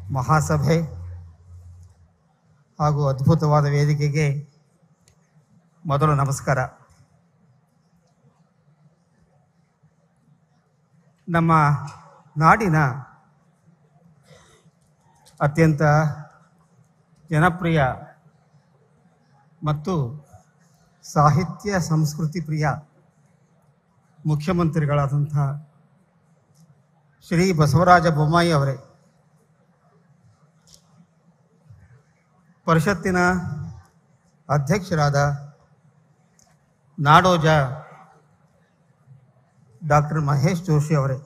ಮಹಾಸಭೆ ಹಾಗೂ ಅದ್ಭುತವಾದ ವೇದಿಕೆಗೆ ಮೊದಲು ನಮಸ್ಕಾರ ನಮ್ಮ ನಾಡಿನ ಅತ್ಯಂತ ಜನಪ್ರಿಯ ಮತ್ತು ಸಾಹಿತ್ಯ ಸಂಸ್ಕೃತಿ ಪ್ರಿಯ ಮುಖ್ಯಮಂತ್ರಿಗಳಾದಂಥ ಶ್ರೀ ಬಸವರಾಜ ಬೊಮ್ಮಾಯಿ ಅವರೇ ಪರಿಷತ್ತಿನ ಅಧ್ಯಕ್ಷರಾದ ನಾಡೋಜ ಡಾಕ್ಟರ್ ಮಹೇಶ್ ಜೋಶಿ ಅವರೇ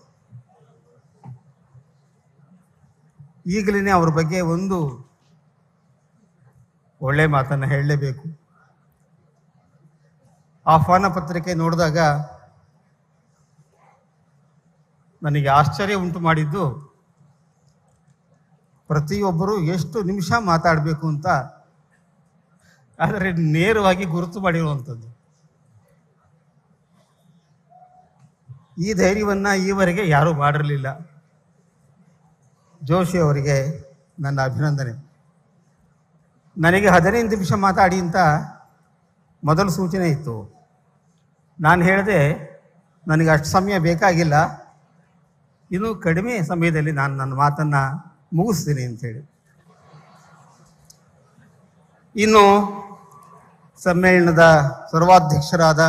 ಈಗಲೇ ಅವ್ರ ಬಗ್ಗೆ ಒಂದು ಒಳ್ಳೆ ಮಾತನ್ನು ಹೇಳಲೇಬೇಕು ಆಹ್ವಾನ ಪತ್ರಿಕೆ ನೋಡಿದಾಗ ನನಗೆ ಆಶ್ಚರ್ಯ ಉಂಟು ಮಾಡಿದ್ದು ಪ್ರತಿಯೊಬ್ಬರು ಎಷ್ಟು ನಿಮಿಷ ಮಾತಾಡಬೇಕು ಅಂತ ಆದರೆ ನೇರವಾಗಿ ಗುರುತು ಮಾಡಿರುವಂಥದ್ದು ಈ ಧೈರ್ಯವನ್ನು ಈವರೆಗೆ ಯಾರೂ ಮಾಡಿರಲಿಲ್ಲ ಜೋಶಿ ಅವರಿಗೆ ನನ್ನ ಅಭಿನಂದನೆ ನನಗೆ ಹದಿನೈದು ನಿಮಿಷ ಮಾತಾಡಿ ಅಂತ ಮೊದಲು ಸೂಚನೆ ಇತ್ತು ನಾನು ಹೇಳಿದೆ ನನಗೆ ಅಷ್ಟು ಸಮಯ ಬೇಕಾಗಿಲ್ಲ ಇನ್ನು ಕಡಿಮೆ ಸಮಯದಲ್ಲಿ ನಾನು ನನ್ನ ಮಾತನ್ನು ಮುಗಿಸ್ತೀನಿ ಅಂತೇಳಿ ಇನ್ನು ಸಮ್ಮೇಳನದ ಸರ್ವಾಧ್ಯಕ್ಷರಾದ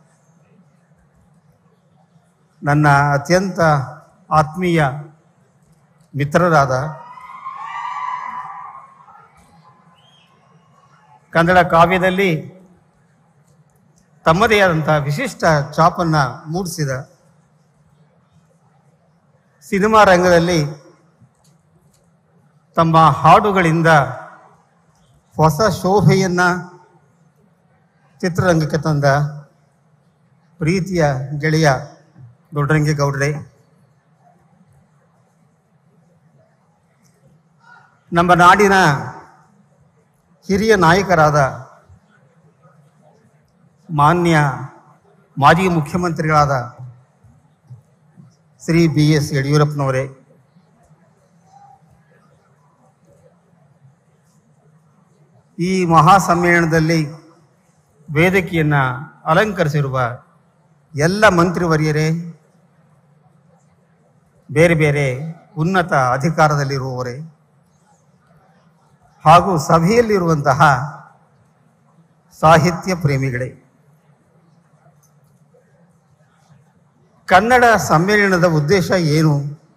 ನನ್ನ ಅತ್ಯಂತ ಆತ್ಮೀಯ ಮಿತ್ರರಾದ ಕನ್ನಡ ಕಾವ್ಯದಲ್ಲಿ ತಮ್ಮದೇ ಆದಂಥ ವಿಶಿಷ್ಟ ಛಾಪನ್ನು ಮೂಡಿಸಿದ ಸಿನಿಮಾ ರಂಗದಲ್ಲಿ ತಮ್ಮ ಹಾಡುಗಳಿಂದ ಹೊಸ ಶೋಭೆಯನ್ನು ಚಿತ್ರರಂಗಕ್ಕೆ ತಂದ ಪ್ರೀತಿಯ ಗೆಳೆಯ ದೊಡ್ಡರಂಗೇಗೌಡರೇ ನಮ್ಮ ನಾಡಿನ ಹಿರಿಯ ನಾಯಕರಾದ ಮಾನ್ಯ ಮಾಜಿ ಮುಖ್ಯಮಂತ್ರಿಗಳಾದ ಶ್ರೀ ಬಿ ಎಸ್ ಯಡಿಯೂರಪ್ಪನವರೇ ಈ ಮಹಾ ಸಮ್ಮೇಳನದಲ್ಲಿ ವೇದಿಕೆಯನ್ನು ಅಲಂಕರಿಸಿರುವ ಎಲ್ಲ ಮಂತ್ರಿವರ್ಯರೇ ಬೇರೆ ಬೇರೆ ಉನ್ನತ ಅಧಿಕಾರದಲ್ಲಿರುವವರೇ ಹಾಗೂ ಸಭೆಯಲ್ಲಿರುವಂತಹ ಸಾಹಿತ್ಯ ಪ್ರೇಮಿಗಳೇ ಕನ್ನಡ ಸಮ್ಮೇಳನದ ಉದ್ದೇಶ ಏನು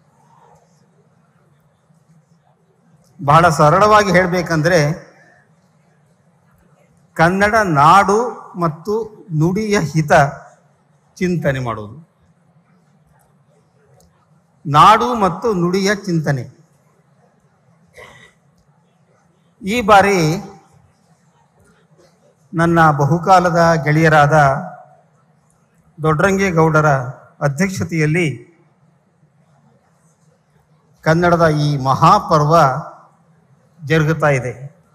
ಬಹಳ ಸರಳವಾಗಿ ಹೇಳಬೇಕಂದ್ರೆ ಕನ್ನಡ ನಾಡು ಮತ್ತು ನುಡಿಯ ಹಿತ ಚಿಂತನೆ ಮಾಡುವುದು ನಾಡು ಮತ್ತು ನುಡಿಯ ಚಿಂತನೆ ಈ ಬಾರಿ ನನ್ನ ಬಹುಕಾಲದ ಗೆಳೆಯರಾದ ದೊಡ್ಡರಂಗೇಗೌಡರ ಅಧ್ಯಕ್ಷತೆಯಲ್ಲಿ ಕನ್ನಡದ ಈ ಮಹಾಪರ್ವ ಜರುಗುತ್ತಾ ಇದೆ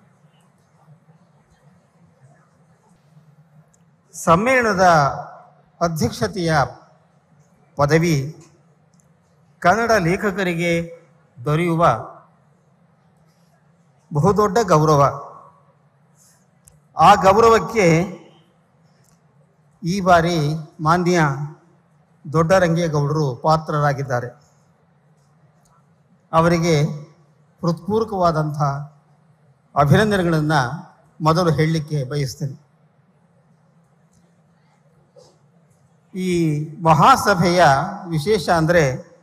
ಸಮ್ಮೇಳನದ ಅಧ್ಯಕ್ಷತೆಯ ಪದವಿ ಕನ್ನಡ ಲೇಖಕರಿಗೆ ದೊರೆಯುವ ಬಹುದೊಡ್ಡ ಗೌರವ ಆ ಗೌರವಕ್ಕೆ ಈ ಬಾರಿ ಮಾನ್ಯ ದೊಡ್ಡರಂಗೇಗೌಡರು ಪಾತ್ರರಾಗಿದ್ದಾರೆ ಅವರಿಗೆ ಹೃತ್ಪೂರ್ವಕವಾದಂಥ ಅಭಿನಂದನೆಗಳನ್ನು ಮೊದಲು ಹೇಳಲಿಕ್ಕೆ ಬಯಸ್ತೇನೆ ಈ ಮಹಾಸಭೆಯ ವಿಶೇಷ ಅಂದರೆ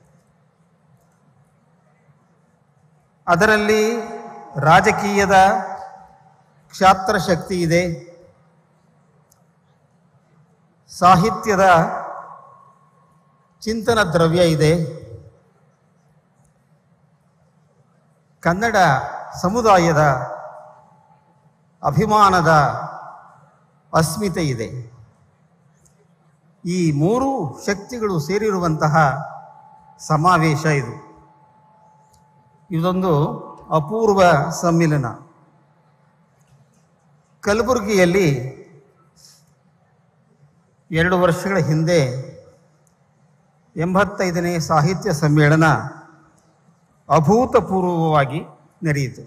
ಅದರಲ್ಲಿ ರಾಜಕೀಯದ ಕ್ಷಾತ್ರ ಶಕ್ತಿ ಇದೆ ಸಾಹಿತ್ಯದ ಚಿಂತನ ದ್ರವ್ಯ ಇದೆ ಕನ್ನಡ ಸಮುದಾಯದ ಅಭಿಮಾನದ ಅಸ್ಮಿತೆ ಇದೆ ಈ ಮೂರು ಶಕ್ತಿಗಳು ಸೇರಿರುವಂತಹ ಸಮಾವೇಶ ಇದು ಇದೊಂದು ಅಪೂರ್ವ ಸಮ್ಮಿಲನ ಕಲಬುರಗಿಯಲ್ಲಿ ಎರಡು ವರ್ಷಗಳ ಹಿಂದೆ ಎಂಬತ್ತೈದನೇ ಸಾಹಿತ್ಯ ಸಮ್ಮೇಳನ ಅಭೂತಪೂರ್ವವಾಗಿ ನಡೆಯಿತು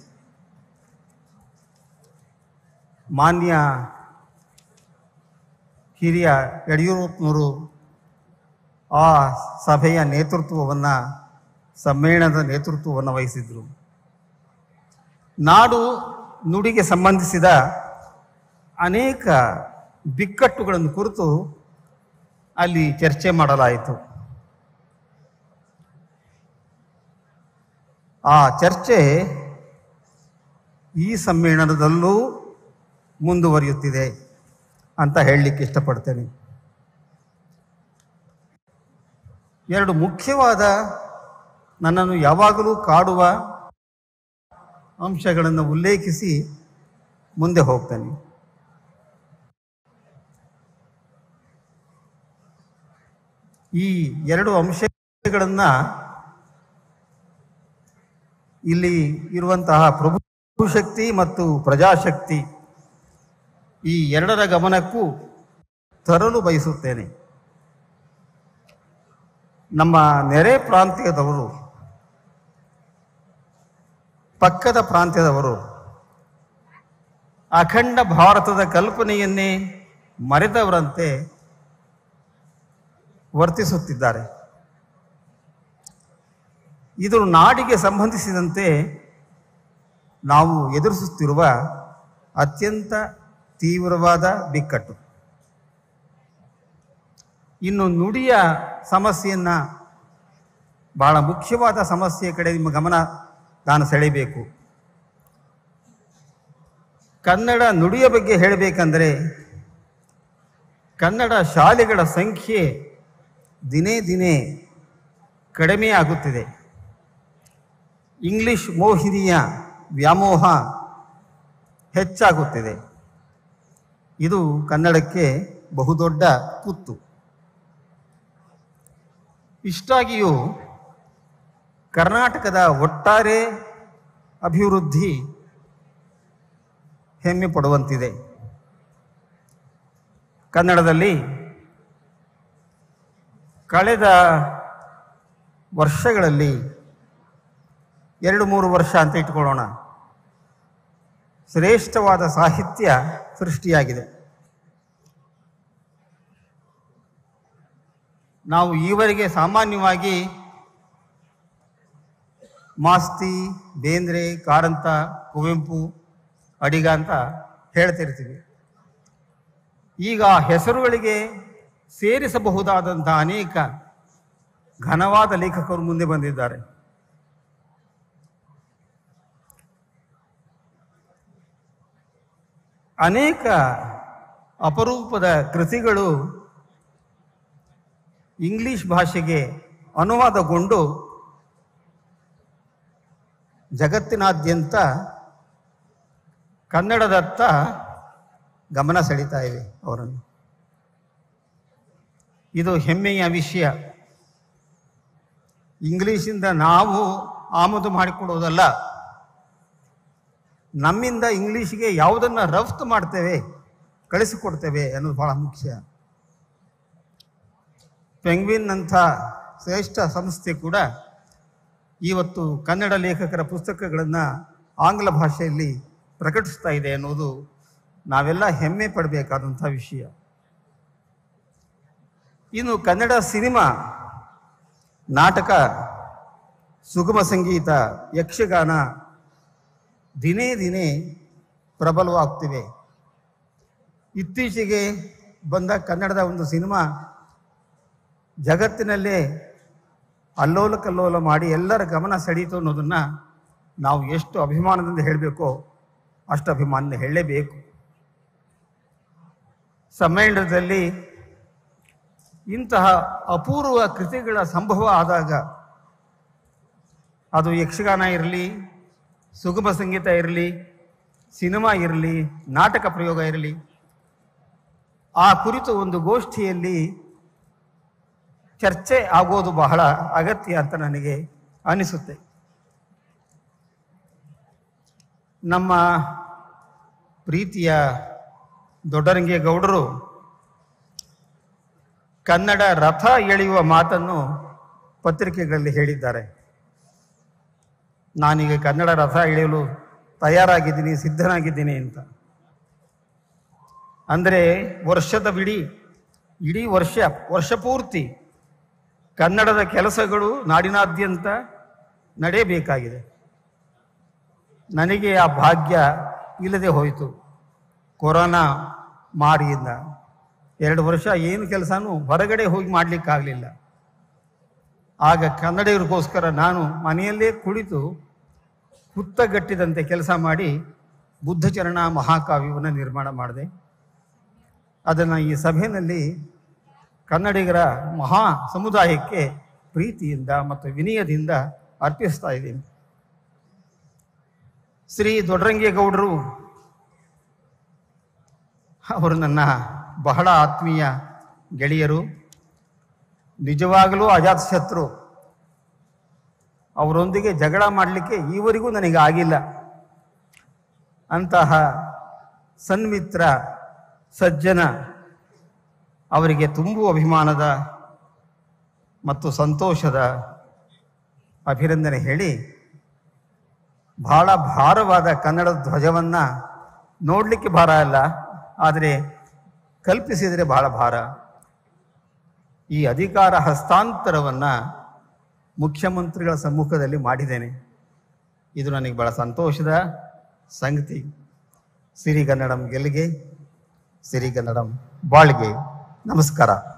ಮಾನ್ಯ ಹಿರಿಯ ಯಡಿಯೂರಪ್ಪನವರು ಆ ಸಭೆಯ ನೇತೃತ್ವವನ್ನು ಸಮ್ಮೇಳನದ ನೇತೃತ್ವವನ್ನು ವಹಿಸಿದರು ನಾಡು ನುಡಿಗೆ ಸಂಬಂಧಿಸಿದ ಅನೇಕ ಬಿಕ್ಕಟ್ಟುಗಳನ್ನು ಕುರಿತು ಅಲ್ಲಿ ಚರ್ಚೆ ಮಾಡಲಾಯಿತು ಆ ಚರ್ಚೆ ಈ ಸಮ್ಮೇಳನದಲ್ಲೂ ಮುಂದುವರಿಯುತ್ತಿದೆ ಅಂತ ಹೇಳಲಿಕ್ಕೆ ಇಷ್ಟಪಡ್ತೇನೆ ಎರಡು ಮುಖ್ಯವಾದ ನನ್ನನ್ನು ಯಾವಾಗಲೂ ಕಾಡುವ ಅಂಶಗಳನ್ನು ಉಲ್ಲೇಖಿಸಿ ಮುಂದೆ ಹೋಗ್ತೇನೆ ಈ ಎರಡು ಅಂಶಗಳನ್ನು ಇಲ್ಲಿ ಇರುವಂತಹ ಪ್ರಭು ಶಕ್ತಿ ಮತ್ತು ಪ್ರಜಾಶಕ್ತಿ ಈ ಎರಡರ ಗಮನಕ್ಕೂ ತರಲು ಬಯಸುತ್ತೇನೆ ನಮ್ಮ ನೆರೆ ಪ್ರಾಂತ್ಯದವರು ಪಕ್ಕದ ಪ್ರಾಂತ್ಯದವರು ಅಖಂಡ ಭಾರತದ ಕಲ್ಪನೆಯನ್ನೇ ಮರೆತವರಂತೆ ವರ್ತಿಸುತ್ತಿದ್ದಾರೆ ಇದು ನಾಡಿಗೆ ಸಂಬಂಧಿಸಿದಂತೆ ನಾವು ಎದುರಿಸುತ್ತಿರುವ ಅತ್ಯಂತ ತೀವ್ರವಾದ ಬಿಕ್ಕಟ್ಟು ಇನ್ನು ನುಡಿಯ ಸಮಸ್ಯೆಯನ್ನು ಬಹಳ ಮುಖ್ಯವಾದ ಸಮಸ್ಯೆ ಕಡೆ ನಿಮ್ಮ ಗಮನ ನಾನು ಸೆಳೆಯಬೇಕು ಕನ್ನಡ ನುಡಿಯ ಬಗ್ಗೆ ಹೇಳಬೇಕಂದರೆ ಕನ್ನಡ ಶಾಲೆಗಳ ಸಂಖ್ಯೆ ದಿನೇ ದಿನೇ ಕಡಿಮೆಯಾಗುತ್ತಿದೆ ಇಂಗ್ಲಿಷ್ ಮೋಹಿನಿಯ ವ್ಯಾಮೋಹ ಹೆಚ್ಚಾಗುತ್ತಿದೆ ಇದು ಕನ್ನಡಕ್ಕೆ ಬಹುದೊಡ್ಡ ಕುತ್ತು ಇಷ್ಟಾಗಿಯೂ ಕರ್ನಾಟಕದ ಒಟ್ಟಾರೆ ಅಭಿವೃದ್ಧಿ ಹೆಮ್ಮೆ ಪಡುವಂತಿದೆ ಕನ್ನಡದಲ್ಲಿ ಕಳೆದ ವರ್ಷಗಳಲ್ಲಿ ಎರಡು ಮೂರು ವರ್ಷ ಅಂತ ಇಟ್ಕೊಳ್ಳೋಣ ಶ್ರೇಷ್ಠವಾದ ಸಾಹಿತ್ಯ ಸೃಷ್ಟಿಯಾಗಿದೆ ನಾವು ಈವರೆಗೆ ಸಾಮಾನ್ಯವಾಗಿ ಮಾಸ್ತಿ ಬೇಂದ್ರೆ ಕಾರಂತ ಕುವೆಂಪು ಅಡಿಗ ಅಂತ ಹೇಳ್ತಿರ್ತೀವಿ ಈಗ ಹೆಸರುಗಳಿಗೆ ಸೇರಿಸಬಹುದಾದಂಥ ಅನೇಕ ಘನವಾದ ಲೇಖಕರು ಮುಂದೆ ಬಂದಿದ್ದಾರೆ ಅನೇಕ ಅಪರೂಪದ ಕೃತಿಗಳು ಇಂಗ್ಲಿಷ್ ಭಾಷೆಗೆ ಅನುವಾದಗೊಂಡು ಜಗತ್ತಿನಾದ್ಯಂತ ಕನ್ನಡದತ್ತ ಗಮನ ಸೆಳೀತಾ ಇವೆ ಅವರನ್ನು ಇದು ಹೆಮ್ಮೆಯ ವಿಷಯ ಇಂಗ್ಲೀಷಿಂದ ನಾವು ಆಮದು ಮಾಡಿಕೊಡೋದಲ್ಲ ನಮ್ಮಿಂದ ಇಂಗ್ಲೀಷಿಗೆ ಯಾವುದನ್ನು ರಫ್ತು ಮಾಡ್ತೇವೆ ಕಳಿಸಿಕೊಡ್ತೇವೆ ಅನ್ನೋದು ಬಹಳ ಮುಖ್ಯ ಪೆಂಗ್ವಿನ್ ಅಂಥ ಶ್ರೇಷ್ಠ ಸಂಸ್ಥೆ ಕೂಡ ಇವತ್ತು ಕನ್ನಡ ಲೇಖಕರ ಪುಸ್ತಕಗಳನ್ನು ಆಂಗ್ಲ ಭಾಷೆಯಲ್ಲಿ ಪ್ರಕಟಿಸ್ತಾ ಇದೆ ಅನ್ನೋದು ನಾವೆಲ್ಲ ಹೆಮ್ಮೆ ಪಡಬೇಕಾದಂಥ ವಿಷಯ ಇನ್ನು ಕನ್ನಡ ಸಿನಿಮಾ ನಾಟಕ ಸುಗಮ ಸಂಗೀತ ಯಕ್ಷಗಾನ ದಿನೇ ದಿನೇ ಪ್ರಬಲವಾಗ್ತಿವೆ ಇತ್ತೀಚೆಗೆ ಬಂದ ಕನ್ನಡದ ಒಂದು ಸಿನಿಮಾ ಜಗತ್ತಿನಲ್ಲೇ ಅಲ್ಲೋಲ ಕಲ್ಲೋಲ ಮಾಡಿ ಎಲ್ಲರ ಗಮನ ಸೆಳೀತು ಅನ್ನೋದನ್ನು ನಾವು ಎಷ್ಟು ಅಭಿಮಾನದಿಂದ ಹೇಳಬೇಕೋ ಅಷ್ಟು ಅಭಿಮಾನದಿಂದ ಹೇಳಲೇಬೇಕು ಸಮ್ಮೇಳನದಲ್ಲಿ ಇಂತಹ ಅಪೂರ್ವ ಕೃತಿಗಳ ಸಂಭವ ಆದಾಗ ಅದು ಯಕ್ಷಗಾನ ಇರಲಿ ಸುಗಮ ಸಂಗೀತ ಇರಲಿ ಸಿನಿಮಾ ಇರಲಿ ನಾಟಕ ಪ್ರಯೋಗ ಇರಲಿ ಆ ಕುರಿತು ಒಂದು ಗೋಷ್ಠಿಯಲ್ಲಿ ಚರ್ಚೆ ಆಗೋದು ಬಹಳ ಅಗತ್ಯ ಅಂತ ನನಗೆ ಅನಿಸುತ್ತೆ ನಮ್ಮ ಪ್ರೀತಿಯ ದೊಡ್ಡರಂಗೇಗೌಡರು ಕನ್ನಡ ರಥ ಎಳೆಯುವ ಮಾತನ್ನು ಪತ್ರಿಕೆಗಳಲ್ಲಿ ಹೇಳಿದ್ದಾರೆ ನಾನೀಗ ಕನ್ನಡ ರಥ ಎಳೆಯಲು ತಯಾರಾಗಿದ್ದೀನಿ ಸಿದ್ಧನಾಗಿದ್ದೀನಿ ಅಂತ ಅಂದರೆ ವರ್ಷದ ಬಿಡಿ ಇಡೀ ವರ್ಷ ವರ್ಷ ಪೂರ್ತಿ ಕನ್ನಡದ ಕೆಲಸಗಳು ನಾಡಿನಾದ್ಯಂತ ನಡೆಯಬೇಕಾಗಿದೆ ನನಗೆ ಆ ಭಾಗ್ಯ ಇಲ್ಲದೆ ಹೋಯಿತು ಕೊರೋನಾ ಮಾರಿಯಿಂದ ಎರಡು ವರ್ಷ ಏನು ಕೆಲಸನೂ ಹೊರಗಡೆ ಹೋಗಿ ಮಾಡಲಿಕ್ಕಾಗಲಿಲ್ಲ ಆಗ ಕನ್ನಡಿಗರಿಗೋಸ್ಕರ ನಾನು ಮನೆಯಲ್ಲೇ ಕುಳಿತು ಹುತ್ತಗಟ್ಟಿದಂತೆ ಕೆಲಸ ಮಾಡಿ ಬುದ್ಧಚರಣ ಮಹಾಕಾವ್ಯವನ್ನು ನಿರ್ಮಾಣ ಮಾಡಿದೆ ಅದನ್ನು ಈ ಸಭೆಯಲ್ಲಿ ಕನ್ನಡಿಗರ ಮಹಾ ಸಮುದಾಯಕ್ಕೆ ಪ್ರೀತಿಯಿಂದ ಮತ್ತು ವಿನಯದಿಂದ ಅರ್ಪಿಸ್ತಾ ಇದ್ದೀನಿ ಶ್ರೀ ದೊಡ್ಡರಂಗೇಗೌಡರು ಅವರು ನನ್ನ ಬಹಳ ಆತ್ಮೀಯ ಗೆಳೆಯರು ನಿಜವಾಗಲೂ ಅಜಾತಶತ್ರು ಅವರೊಂದಿಗೆ ಜಗಳ ಮಾಡಲಿಕ್ಕೆ ಈವರೆಗೂ ನನಗೆ ಆಗಿಲ್ಲ ಅಂತಹ ಸನ್ಮಿತ್ರ ಸಜ್ಜನ ಅವರಿಗೆ ತುಂಬು ಅಭಿಮಾನದ ಮತ್ತು ಸಂತೋಷದ ಅಭಿನಂದನೆ ಹೇಳಿ ಬಹಳ ಭಾರವಾದ ಕನ್ನಡ ಧ್ವಜವನ್ನು ನೋಡಲಿಕ್ಕೆ ಭಾರ ಅಲ್ಲ ಆದರೆ ಕಲ್ಪಿಸಿದರೆ ಬಹಳ ಭಾರ ಈ ಅಧಿಕಾರ ಹಸ್ತಾಂತರವನ್ನು ಮುಖ್ಯಮಂತ್ರಿಗಳ ಸಮ್ಮುಖದಲ್ಲಿ ಮಾಡಿದ್ದೇನೆ ಇದು ನನಗೆ ಬಹಳ ಸಂತೋಷದ ಸಂಗತಿ ಸಿರಿಗನ್ನಡಂ ಗೆಲ್ಲಿಗೆ ಸಿರಿಗನ್ನಡಂ ಬಾಳ್ಗೆ ನಮಸ್ಕಾರ